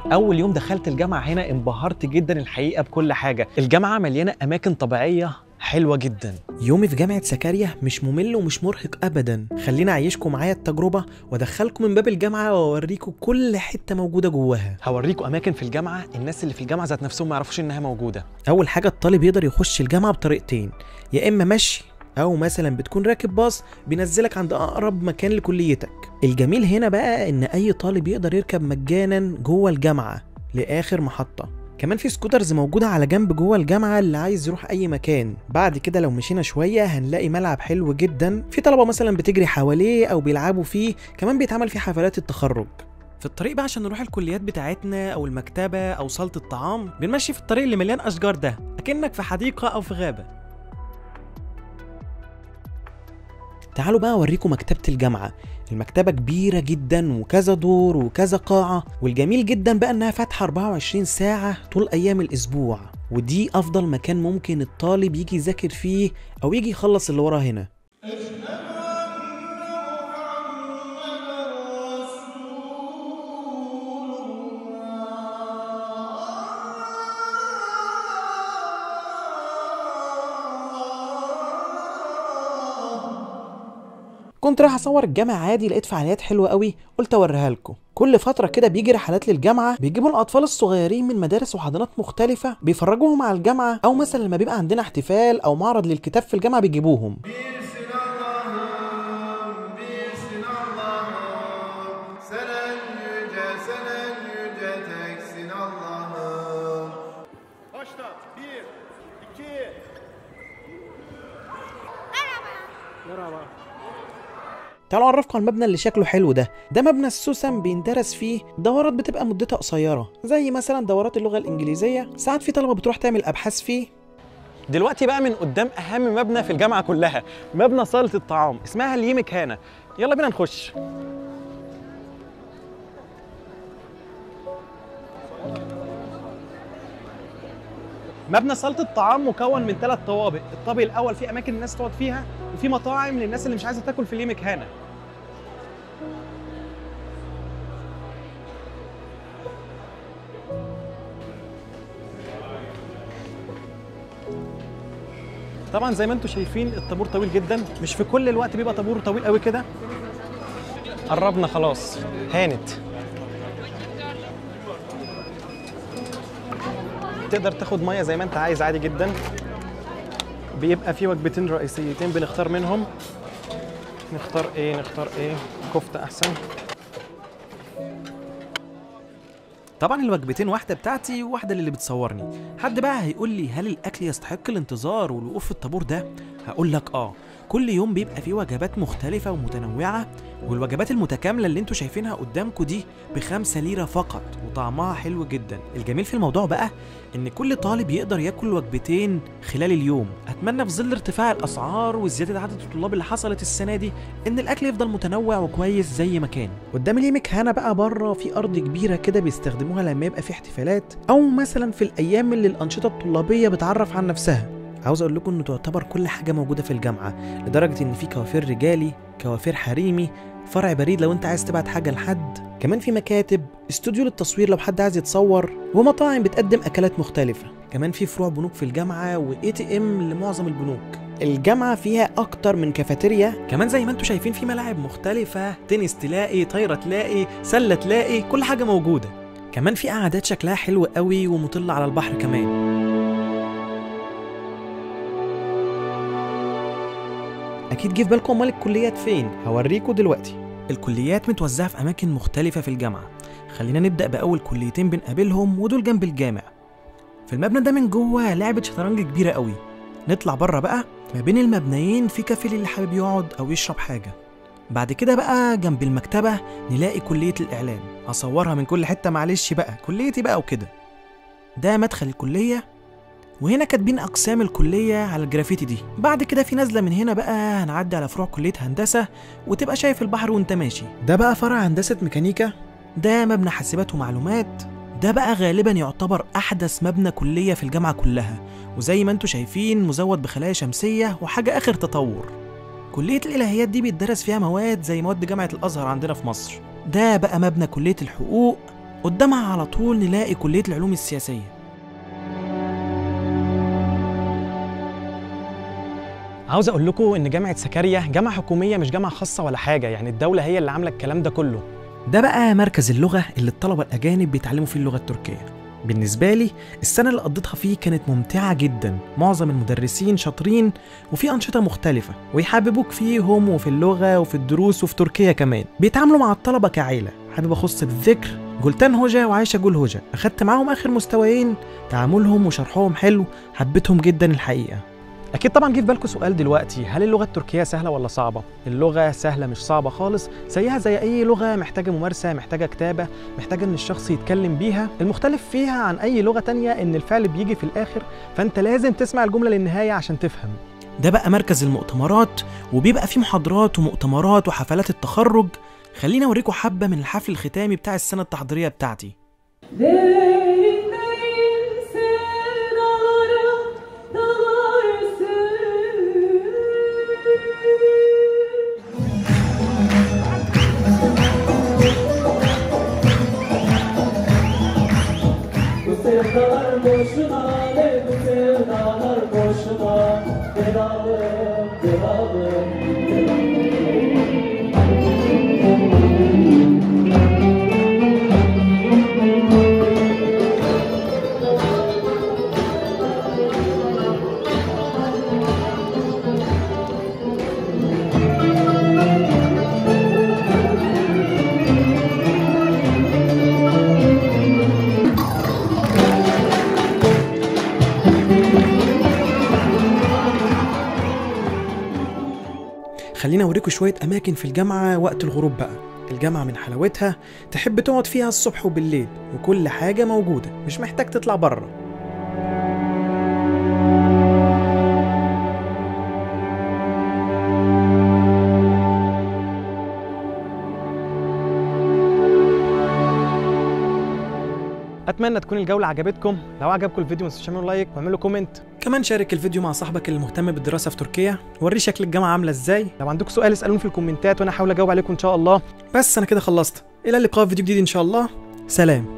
اول يوم دخلت الجامعه هنا انبهرت جدا الحقيقه بكل حاجه الجامعه مليانه اماكن طبيعيه حلوه جدا يومي في جامعة سكاريا مش ممل ومش مرهق أبدا خلينا أعيشكم معايا التجربة وأدخلكم من باب الجامعة وأوريكم كل حتة موجودة جواها هوريكم اماكن في الجامعه الناس اللي في الجامعه ذات نفسهم ما يعرفوش انها موجوده أول حاجة الطالب يقدر يخش الجامعة بطريقتين يا إما مشي أو مثلا بتكون راكب باص بينزلك عند أقرب مكان لكليتك الجميل هنا بقى إن أي طالب يقدر يركب مجانا جوه الجامعة لآخر محطة كمان في سكوترز موجودة على جنب جوه الجامعة اللي عايز يروح أي مكان بعد كده لو مشينا شوية هنلاقي ملعب حلو جدا في طلبة مثلا بتجري حواليه أو بيلعبوا فيه كمان بيتعمل فيه حفلات التخرج في الطريق بقى عشان نروح الكليات بتاعتنا او المكتبه او صاله الطعام بنمشي في الطريق اللي مليان اشجار ده اكنك في حديقه او في غابه تعالوا بقى اوريكم مكتبه الجامعه المكتبه كبيره جدا وكذا دور وكذا قاعه والجميل جدا بقى انها فاتحه 24 ساعه طول ايام الاسبوع ودي افضل مكان ممكن الطالب يجي يذاكر فيه او يجي يخلص اللي وراه هنا كنت رايح اصور الجامعه عادي لقيت فعاليات حلوه قوي قلت اوريها لكم كل فتره كده بيجي رحلات للجامعه بيجيبوا الاطفال الصغيرين من مدارس وحضانات مختلفه بيفرجوهم على الجامعه او مثلا لما بيبقى عندنا احتفال او معرض للكتاب في الجامعه بيجيبوهم Bilsin Allah'ım, bilsin Allah'ım Sen en yüce, sen en yüce teksin Allah'ım Başla, bir, iki تعالوا اعرفكم على المبنى اللي شكله حلو ده ده مبنى السوسن بيندرس فيه دورات بتبقى مدتها قصيره زي مثلا دورات اللغه الانجليزيه ساعات في طلبه بتروح تعمل ابحاث فيه دلوقتي بقى من قدام اهم مبنى في الجامعه كلها مبنى صاله الطعام اسمها اليمك هانا يلا بينا نخش مبنى صاله الطعام مكون من ثلاث طوابق الطابق الاول فيه اماكن الناس تقعد فيها وفي مطاعم للناس اللي مش عايزه تاكل في اليمك هانا طبعا زي ما انتم شايفين الطابور طويل جدا مش في كل الوقت بيبقى طابور طويل قوي كده قربنا خلاص هانت تقدر تاخد ميه زي ما انت عايز عادي جدا بيبقى في وجبتين رئيسيتين بنختار منهم نختار ايه نختار ايه كفته احسن طبعا الوجبتين واحده بتاعتي وواحده للي بتصورني حد بقى هيقول لي هل الاكل يستحق الانتظار والوقوف في الطابور ده هقول لك اه كل يوم بيبقى فيه وجبات مختلفة ومتنوعة والوجبات المتكاملة اللي انتوا شايفينها قدامكم دي بخمسة ليرة فقط وطعمها حلو جدا الجميل في الموضوع بقى ان كل طالب يقدر ياكل وجبتين خلال اليوم اتمنى في ظل ارتفاع الاسعار وزيادة عدد الطلاب اللي حصلت السنة دي ان الاكل يفضل متنوع وكويس زي ما كان قدام اليمك هنا بقى بره في ارض كبيرة كده بيستخدموها لما يبقى في احتفالات او مثلا في الايام اللي الانشطة الطلابية بتعرف عن نفسها عاوز اقول لكم ان تعتبر كل حاجه موجوده في الجامعه لدرجه ان في كوافير رجالي كوافير حريمي فرع بريد لو انت عايز تبعت حاجه لحد كمان في مكاتب استوديو للتصوير لو حد عايز يتصور ومطاعم بتقدم اكلات مختلفه كمان في فروع بنوك في الجامعه واي تي ام لمعظم البنوك الجامعة فيها أكتر من كافيتيريا كمان زي ما انتم شايفين في ملاعب مختلفة تنس تلاقي طايرة تلاقي سلة تلاقي كل حاجة موجودة كمان في قعدات شكلها حلو قوي ومطلة على البحر كمان اكيد جه في بالكم امال الكليات فين هوريكم دلوقتي الكليات متوزعه في اماكن مختلفه في الجامعه خلينا نبدا باول كليتين بنقابلهم ودول جنب الجامع في المبنى ده من جوه لعبه شطرنج كبيره قوي نطلع بره بقى ما بين المبنيين في كافيه اللي حابب يقعد او يشرب حاجه بعد كده بقى جنب المكتبه نلاقي كليه الاعلام هصورها من كل حته معلش بقى كليتي بقى وكده ده مدخل الكليه وهنا كاتبين اقسام الكليه على الجرافيتي دي بعد كده في نازله من هنا بقى هنعدي على فروع كليه هندسه وتبقى شايف البحر وانت ماشي ده بقى فرع هندسه ميكانيكا ده مبنى حاسبات ومعلومات ده بقى غالبا يعتبر احدث مبنى كليه في الجامعه كلها وزي ما انتم شايفين مزود بخلايا شمسيه وحاجه اخر تطور كليه الالهيات دي بيتدرس فيها مواد زي مواد جامعه الازهر عندنا في مصر ده بقى مبنى كليه الحقوق قدامها على طول نلاقي كلية العلوم السياسية عاوز اقول لكم ان جامعه سكريا جامعه حكوميه مش جامعه خاصه ولا حاجه يعني الدوله هي اللي عامله الكلام ده كله ده بقى مركز اللغة اللي الطلبة الأجانب بيتعلموا فيه اللغة التركية بالنسبة لي السنة اللي قضيتها فيه كانت ممتعة جدا معظم المدرسين شاطرين وفي أنشطة مختلفة ويحببوك فيهم وفي اللغة وفي الدروس وفي تركيا كمان بيتعاملوا مع الطلبة كعيلة حابب أخص بالذكر جولتان هوجا وعايشة جول هوجا أخدت معاهم آخر مستويين تعاملهم وشرحهم حلو حبيتهم جدا الحقيقة اكيد طبعا جه في بالكم سؤال دلوقتي هل اللغه التركيه سهله ولا صعبه اللغه سهله مش صعبه خالص زيها زي اي لغه محتاجه ممارسه محتاجه كتابه محتاجه ان الشخص يتكلم بيها المختلف فيها عن اي لغه تانية ان الفعل بيجي في الاخر فانت لازم تسمع الجمله للنهايه عشان تفهم ده بقى مركز المؤتمرات وبيبقى فيه محاضرات ومؤتمرات وحفلات التخرج خلينا اوريكم حبة من الحفل الختامي بتاع السنة التحضيرية بتاعتي Derin derin sevdalara dalarsın Bu sevdalar boşuna ne bu sevdalar boşuna Vedalım, vedalım, خلينا اوريكم شوية اماكن في الجامعة وقت الغروب بقى الجامعة من حلاوتها تحب تقعد فيها الصبح وبالليل وكل حاجة موجودة مش محتاج تطلع بره اتمنى تكون الجوله عجبتكم لو عجبكم الفيديو ما تنسوش تعملوا لايك واعملوا كومنت كمان شارك الفيديو مع صاحبك اللي مهتم بالدراسة في تركيا وريه شكل الجامعة عاملة ازاي لو عندكم سؤال اسالوني في الكومنتات وانا هحاول اجاوب عليكم ان شاء الله بس انا كده خلصت الى اللقاء في فيديو جديد ان شاء الله سلام